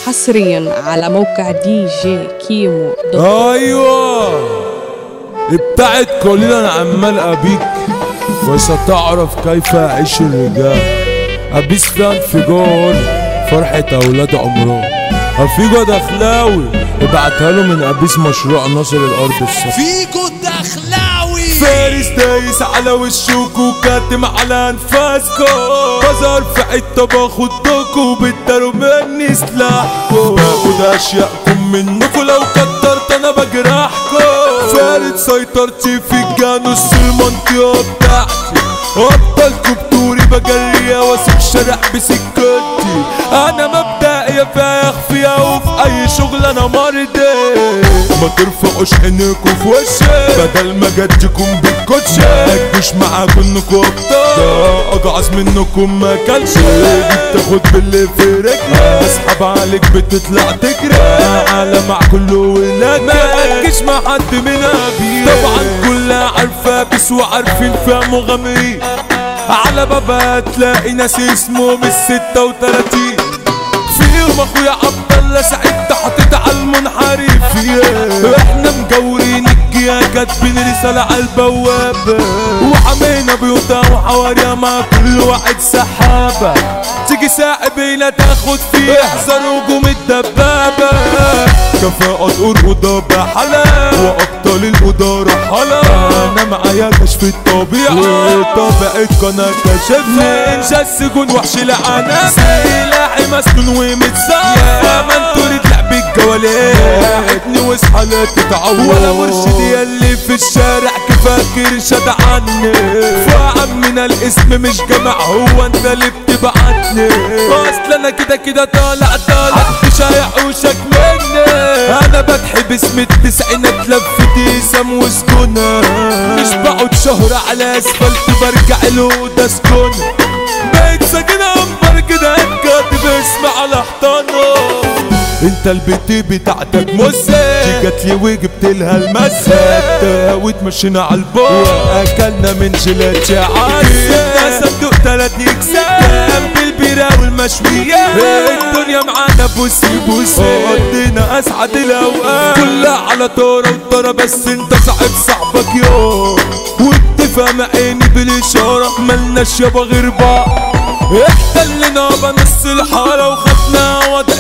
حصريا على موقع دي جي كيمو دوت ايوه ابتعد قليلا انا عمال ابيك وستعرف كيف يعيش الرجال ابيس فيها انفجار فرحة اولاد عمران افيجو دخلاوي ابعتها له من ابيس مشروع ناصر الارض الصفا فيكو دخلاوي فارس دايس على وشك وكاتم على انفاسكو بظهر في حته باخد دوكو بتداروا مني سلاحكو باخد اشياءكم منكو لو كترت انا بجرحكو فارد سيطرتي في الجانوس المنطقه بتاعتي ابطالكوا بطوري بجريها واسيب شارع بسكتي انا مبدئي فيها اخفيها وفي اي شغل انا مرضي ما ترفعوش عينيكوا في وشي بدل ما جدكم بالكوتشي ما تجوش معاكوا انكوا ابطال ده اجعص منكم ما كانش بتاخد باللي في رجلك اسحب عليك بتطلع تجري على مع كله ولاد ما تجيش مع حد من ابي طبعا كلها عارفه بس وعارفين فيها مغامرين على بابا تلاقي ناس اسمهم الستة وتلاتين فيهم اخويا عبد الله سعيد حاطط على المنحرف yeah. احنا مجورين الجيا كاتبين رسالة على البوابة وحمينا بيوتها وحواريها مع كل واحد سحابة تيجي ساعبينا تاخد فيه احذر هجوم الدبابة كفاءة الأوضة بحلا وأبطال الإدارة حلا أنا معايا كشف الطبيعة وطبيعة قناة كشفنا إنشاء السجون وحش العناب سلاحي مسنون ومتصاب ما انتوا لعب الجوالات ابني واصحى لا تتعود ولا مرشد يلي في الشارع كفاكر شد عني فعمنا الاسم مش جمع هو انت اللي بتبعتني اصل انا كده كده طالع طالع محدش هيحوشك مني انا بضحي باسم التسعينات لفتي سم وسكنة مش بقعد شهر على اسفلت برجع له ده سكنة بقيت ساكن انبر كده كاتب اسمي على حيطانه انت البيت بتاعتك مزة دي جات لي وجبت لها المسة وتمشينا على البار واكلنا من جيلات عسل صندوق تلات يكسب جنب البيرة والمشوية الدنيا معانا بوسي بوسي قضينا اسعد الاوقات كلها على طارة وطارة بس انت صاحب صاحبك يوم واتفق عيني بالاشارة ملناش يابا غير بعض احتلنا بنص الحارة وخدنا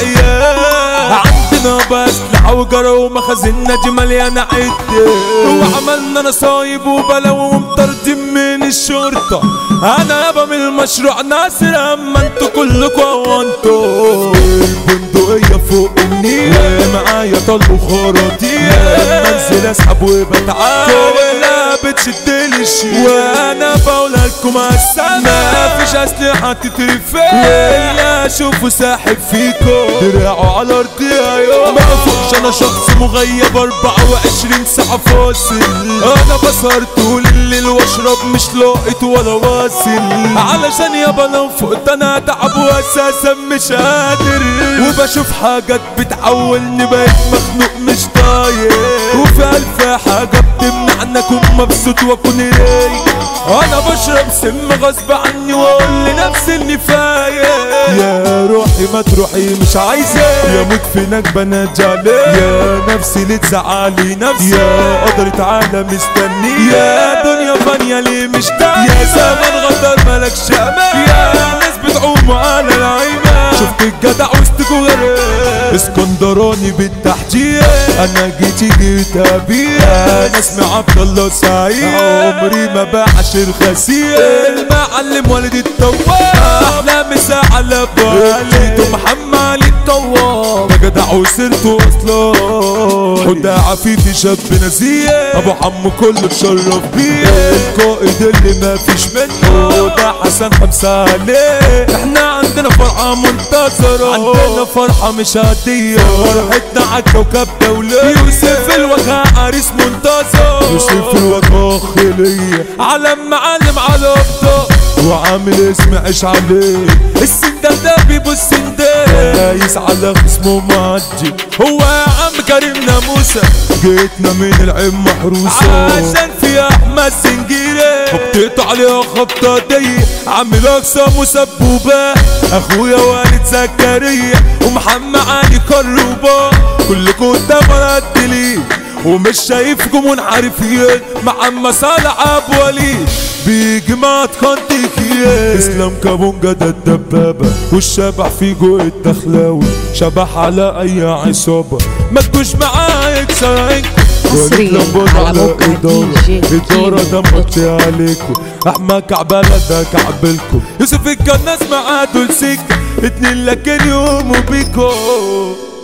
وضعيات عندنا بأسلحة وجرى ومخازننا دي مليانة عدة وعملنا نصايب وبلا ومطردين من الشرطة أنا يابا من المشروع ناصر أما انتوا كلكوا وانتوا البندقية فوق النيل معايا طلق خراطيم منزل اسحب وبتعال كلها بتشد لي الشيل وانا بقول لكم السما مفيش اسلحه تترفع الا اشوفه ساحب فيكم دراعه على ارضي يوم ما فوقش انا شخص مغيب 24 ساعه فاصل انا بسهر طول الليل واشرب مش لاقط ولا واصل علشان يابا لو فقت انا اتعب واساسا مش قادر وبشوف حاجات بتعولني بقيت مخنوق مش طايق وفي الف حاجه بتمنعني اكون مبسوط واكون رايق انا بشرب سم غصب عني واقول لنفسي اني فايق يا روحي ما تروحي مش عايزة يا موت في نكبة نجالي يا نفسي ليه تزعلي نفسي يا قدر تعالى مستني يا دنيا فانية ليه مش داعي يا زمن غدر ملكش امان يا ناس بتعوم على العيمة شفت الجدع وسطكوا غريب اسكندراني بالتحجير انا جيتي جيت ابيع انا اسمي عبد الله سعيد عمري ما بعشر خسير المعلم والد التواب احلى مسا على بالي محمد علي التواب ده جدع وسيرته اصلا حدا عفيفي شاب نزيه ابو عم كله اتشرف بيه القائد اللي ما فيش منه ده حسن خمسة عليه احنا عندنا فرحة منتصرة عندنا فرحة مش عادية فرحتنا عالكوكب دولية يوسف الوجه عريس منتصر يوسف الوجه خلية علم معلم على ابطال وعامل اسم عيش عليه السندال ده بيبص سندال دايس على خصمه معدي هو يا عم كريم موسى جيتنا من العين محروسة عشان في احمد سنجيري خبطت عليها خبطة دي عامل اقسام وسبوبة اخويا والد زكريا ومحمد علي كروبا كلكم قدام رد لي ومش شايفكم منحرفين مع اما صالح ابو وليد بيجي ما تخنتكيه اسلام كابونجا ده الدبابة والشبح في جو الدخلاوي شبح على اي عصابة ما تجوش معايا يكسرينكم حصرياً على موقع دي جي إدارة كيمو دمرتي عليكم أحمد كعبالة ده كعبلكم يوسف الكناس معاه دول سكة اتنين لكن يقوموا بيكم